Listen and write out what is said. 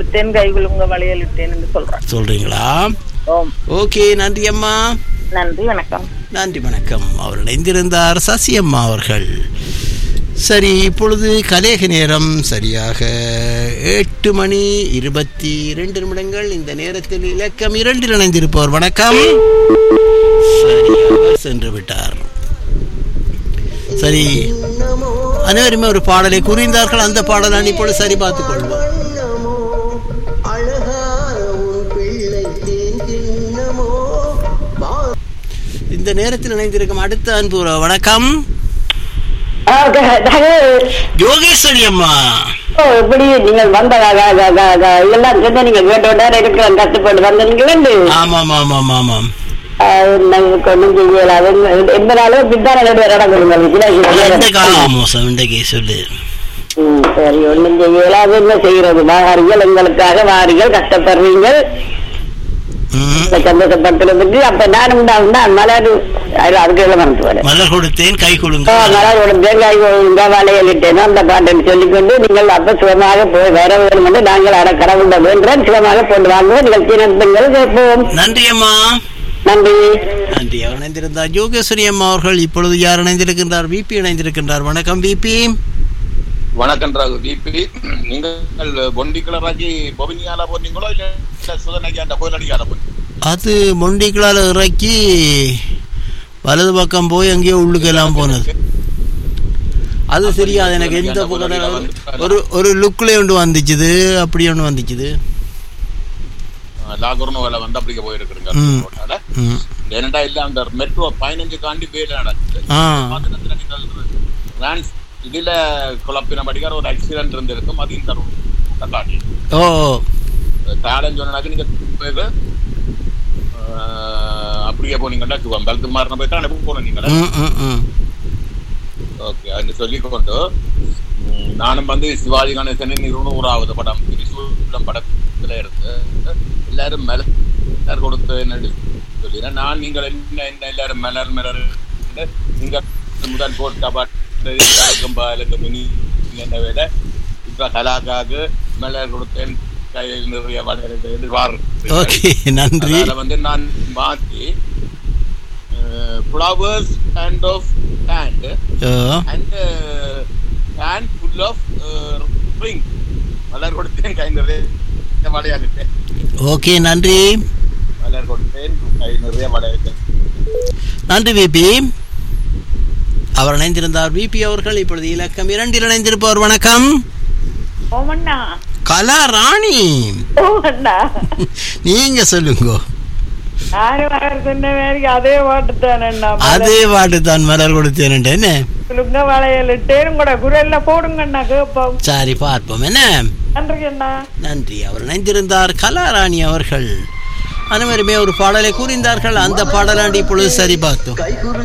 கொடுத்தேன் கைகுலுங்க வளையல் இட்டேன் என்று சொல்றேன் சொல்றீங்களா ஓம் ஓகே நன்றி அம்மா நன்றி வணக்கம் நன்றி வணக்கம் அவர் இணைந்திருந்தார் சசியம்மா அவர்கள் சரி இப்பொழுது கலேக நேரம் சரியாக எட்டு மணி இருபத்தி இரண்டு நிமிடங்கள் இந்த நேரத்தில் இலக்கம் இரண்டில் இணைந்திருப்பவர் வணக்கம் சரி அவர் சென்று விட்டார் சரி அனைவருமே ஒரு பாடலை கூறியிருந்தார்கள் அந்த பாடலை நான் இப்பொழுது சரி பார்த்துக் கொள்வோம் வண்ணமோ அழகான உன் பிள்ளை தேன் கிண்ணமோ மா- இந்த நேரத்தில் இணைந்திருக்கும் அடுத்த அன்பு உறவு. வணக்கம் யோகேஸ்வரி அம்மா எப்படி நீங்கள் வந்த க- க- க- க- க- இதெல்லாம் சேர்ந்து நீங்க கேட்டோட இருக்கிற கஷ்டப்பட்டு வந்தீங்களே ஆமாம் ஆமாம் ஆமாம் நாங்கள் ஒன்றும் செய்யல அது எந்த நாளும் பித்தான நடுவே இடம் கொடுங்க எந்த காலம் மோசம் இன்றைக்கு சொல்லு ம், சரி ஒன்றும் செய்யல அது என்ன செய்யறது வாரிகள் எங்களுக்காக வாரிகள் கஷ்டப்படுறீங்க ம். இந்த சந்தோஷப்படுத்துறதுக்கு அப்ப நானும் தான் தான் மலர் அது அதுக்கு எல்லாம் மறந்து வரேன் மலர் கொடுத்தேன் கை கொடுங்க மலர் ஒரு தேங்காய் இந்த வளையலிட்டேனோ அந்த பாட்டுன்னு சொல்லிக்கொண்டு நீங்கள் அப்ப சுகமாக போய் வர வேண்டும் என்று நாங்கள் அட கடவுள வேண்டாம் சுகமாக போட்டு வாங்குவோம் நிகழ்ச்சி நடத்துங்கள் கேட்போம் நன்றி அம்மா நன்றி நன்றி அவர் இணைந்திருந்தார் யோகேஸ்வரி அம்மா அவர்கள் இப்பொழுது யார் இணைந்திருக்கின்றார் விபி இணைந்திருக்கின்றார் வணக்கம் விபி வணக்கம் ராகு டிபி நீங்கள் பொண்டி கிளராக்கி பொபினியால போனீங்களோ இல்ல சுதனைக்கு அந்த கோயிலடிக்கால போனீங்க அது மொண்டிக்கலால் இறக்கி வலது பக்கம் போய் எங்கேயோ உள்ளுக்கெல்லாம் போனது அது தெரியாது எனக்கு எந்த பக்கம் ஒரு ஒரு லுக்கில் ஒன்று வந்துச்சுது அப்படி ஒன்று வந்துச்சுது லாகூர்னு வேலை வந்து அப்படிங்க போயிருக்குங்க ம். ரோட்டால. ம் ஏனண்டா இல்ல அந்த மெட்ரோ பதினஞ்சு காண்டி வேலை நடக்குது ஆ பாத்திரத்துல நீங்கள் பிரான்ஸ் இதுல குழப்பின படிக்கார ஒரு ஆக்சிடென்ட் இருந்திருக்கும் அது இந்த route ல காட்டி ஓ காலம் சொன்னாக்க நீங்க போய் ஆஹ், அப்படியே போனீங்கன்னா பல்து மாறின போய் தான் போனோம் நீங்க ம் ம் ம் ஓகே அது சொல்லிக்கொண்டு ம், நானும் வந்து சிவாஜி கணேசனின் இருநூறாவது படம் திரிசூலம் படத்துல இருந்து எல்லாரும் மலர் கொடுத்து என்ன சொல்லிடுறேன் நான் நீங்கள் என்ன என்ன எல்லாரும் மலர் மலர் நீங்க முதல் போட்ட பாட்டு பாலுக்கு மினி என்ன விட இப்ப கலாக்காக்கு மலர் கொடுத்தேன் கையில் நிறைய வளர்ந்து வாரு ஓகே நன்றி அதனால வந்து நான் மாத்தி flowers hand of hand oh and handful of ring மலர் கொடுத்தேன் கை நிறைய வளையாகிட்டேன் ஓகே நன்றி மலர் கொடுத்தேன் கை நிறைய வளையாகிட்டேன் நன்றி விபி அவர் இணைந்திருந்தார் விபி அவர்கள் இப்பொழுது இலக்கம் இரண்டில் இணைந்திருப்பவர் வணக்கம் ஓமண்ணா கலா ராணி ஓமண்ணா நீங்க சொல்லுங்க யாரு வர சொன்ன மாதிரி அதே பாட்டு தானண்ணா அதே பாட்டு தான் மலர் கொடுத்தேன் என்ன கைகுலுங்க வளையல் இட்டேன் கூட குரல்ல போடுங்கண்ணா கேட்போம் சரி பார்ப்போம் என்ன நன்றி அண்ணா நன்றி அவர் இணைந்திருந்தார் கலாராணி அவர்கள் அனைவருமே ஒரு பாடலை கூறியிருந்தார்கள் அந்த பாடலாண்டி இப்பொழுது சரி பார்த்தோம் கைகுறு